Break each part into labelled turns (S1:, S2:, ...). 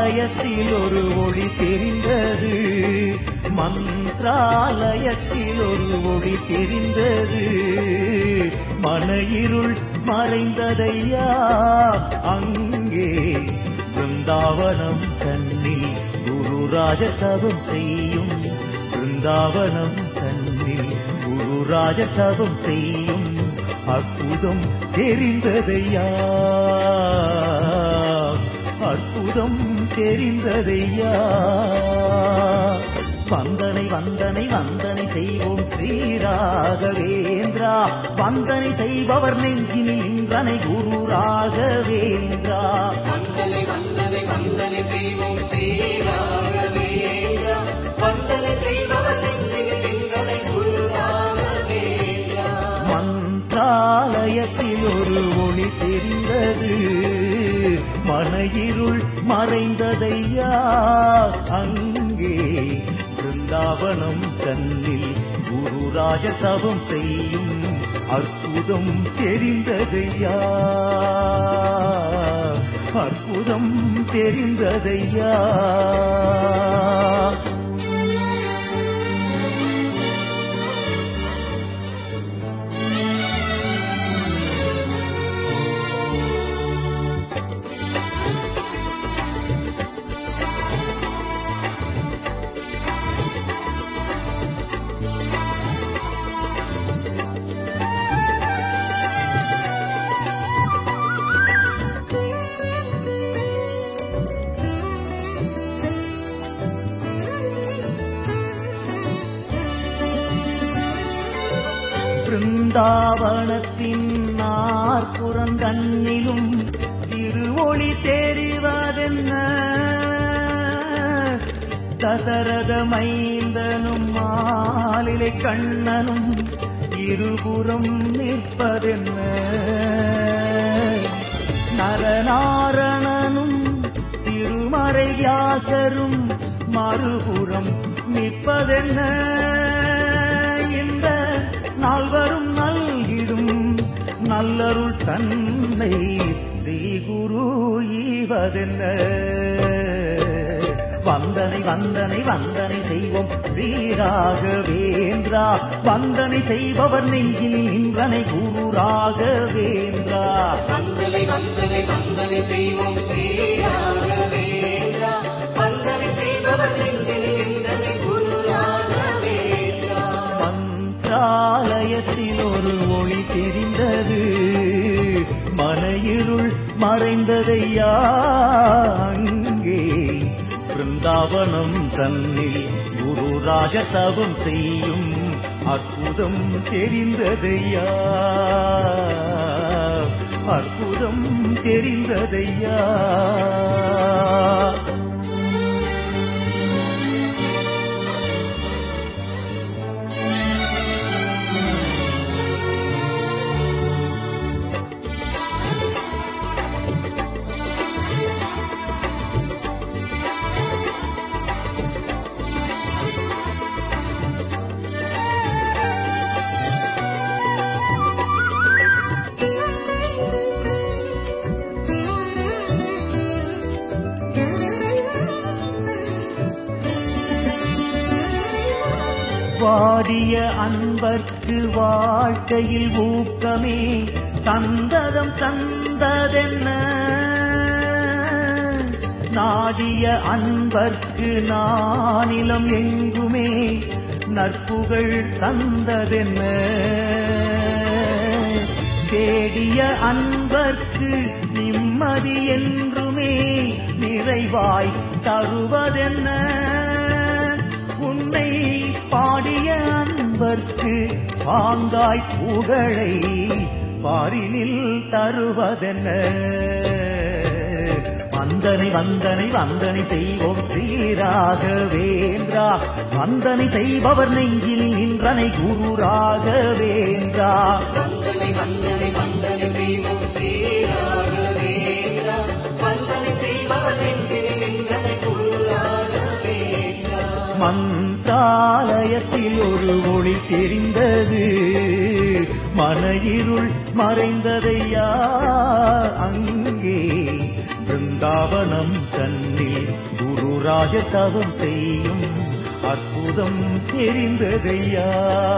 S1: மந்திராலயத்தில் ஒரு ஒளி தெரிந்தது மந்திராலயத்தில் ஒரு ஒளி தெரிந்தது மன இருள் மறைந்ததையா அங்கே பிருந்தாவனம் தன்னில் குருராஜ தவம் செய்யும் பிருந்தாவனம் தன்னில் குருராஜ தவம் செய்யும் அற்புதம் தெரிந்ததையா அற்புதம் தெரிந்ததையா வந்தனை வந்தனை வந்தனை செய்வோம் ஸ்ரீராகவேந்திரா வந்தனை செய்பவர் நெஞ்சினில் இன்றனை குரு ராகவேந்திரா
S2: வந்தனை வந்தனை வந்தனை செய்வோம் ஸ்ரீராகவேந்திரா வந்தனை செய்பவர் நெஞ்சினில் எங்களை குருராகவேந்திரா
S1: மந்திராலயத்தில் ஒரு ஒளி தெரிந்தது மன இருள் மறைந்ததையா அங்கே பிருந்தாவனம் தன்னில் குருராஜ தவம் செய்யும் அற்புதம் தெரிந்ததையா அற்புதம் தெரிந்ததையா பிருந்தாவனத்தின் நாற்புறந்தண்ணிலும் திருவொளி தெரிவதென்ன தசரத மைந்தனும் மாலிலை கண்ணனும் இருபுறம் நிற்பதென்ன நரநாரணனும் திருமறை வியாசரும் மறுபுறம் நிற்பதென்ன இந்த நால்வரும் நல்கிடும் நல்லருள் தன்னை ஸ்ரீ குரு ஈவதென்ன வந்தனை வந்தனை வந்தனை செய்வோம் ஸ்ரீராகவேந்திரா வந்தனை செய்பவர் நெஞ்சில் நின்றனை குரு ராகவேந்திரா
S2: வந்தனை வந்தனை வந்தனை செய்வோம் ஸ்ரீராகவேந்திரா வந்தனை செய்பவர் நெஞ்சினில் எங்களை குருராகவேந்திரா
S1: மந்திராலயத்தில் ஒரு ஒளி தெரிந்தது மன இருள் மறைந்ததையா அங்கே பிருந்தாவனம் தன்னில் குரு ராஜ தவம் செய்யும் அற்புதம் தெரிந்ததையா அற்புதம் தெரிந்ததையா வாடிய அன்பர்க்கு வாழ்க்கையில் ஊக்கமே சந்ததம் தந்ததென்ன நாடிய அன்பர்க்கு நானிலம் எங்குமே நற்புகழ் தந்ததென்ன தேடிய அன்பர்க்கு நிம்மதி என்றுமே நிறைவாய் தருவதென்ன உன்னை பாடிய அன்பர்க்கு பாங்காய் புகழை பாரினில் தருவதென்ன வந்தனை வந்தனை வந்தனை செய்வோம் ஸ்ரீராகவேந்திரா வந்தனை செய்பவர் நெஞ்சில் நின்றனை குரு ராகவேந்திரா
S2: வந்தனை வந்தனை வந்தனை செய்வோம் ஸ்ரீராகவேந்திரா வந்தனை செய்பவர் நெஞ்சினில் எங்களை குருராகவேந்திரா
S1: மந்தாலயத்தில் ஒரு ஒளி தெரிந்தது மன இருள் மறைந்ததையா அங்கே பிருந்தாவனம் தன்னில் குருராஜ தவம் செய்யும் அற்புதம் தெரிந்ததையா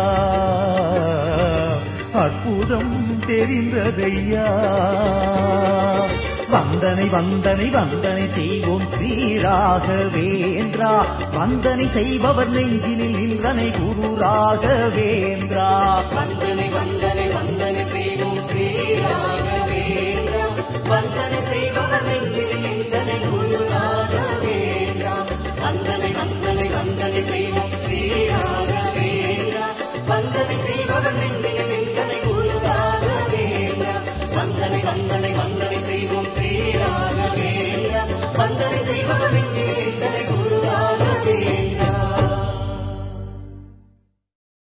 S1: அற்புதம் தெரிந்ததையா வந்தனை வந்தனை வந்தனை செய்வோம் ஸ்ரீராகவேந்திரா வந்தனை செய்பவர் நெஞ்சினில் நின்றனை குரு ராகவேந்திரா
S2: வந்தனை வந்தனை வந்தனை செய்வோம் ஸ்ரீராகவேந்திரா வந்தனை செய்பவர் நெஞ்சில் நின்றனை குரு ராகவேந்திரா வந்தனை வந்தனை வந்தனை செய்வோம் ஸ்ரீராகவேந்திரா வந்தனை செய்பவர் நெஞ்சில் நின்றனை குரு ராகவேந்திரா வந்தனை வந்தனை வந்தனை செய்வோம் ஸ்ரீராகவேந்திரா வந்தனை செய்பவர்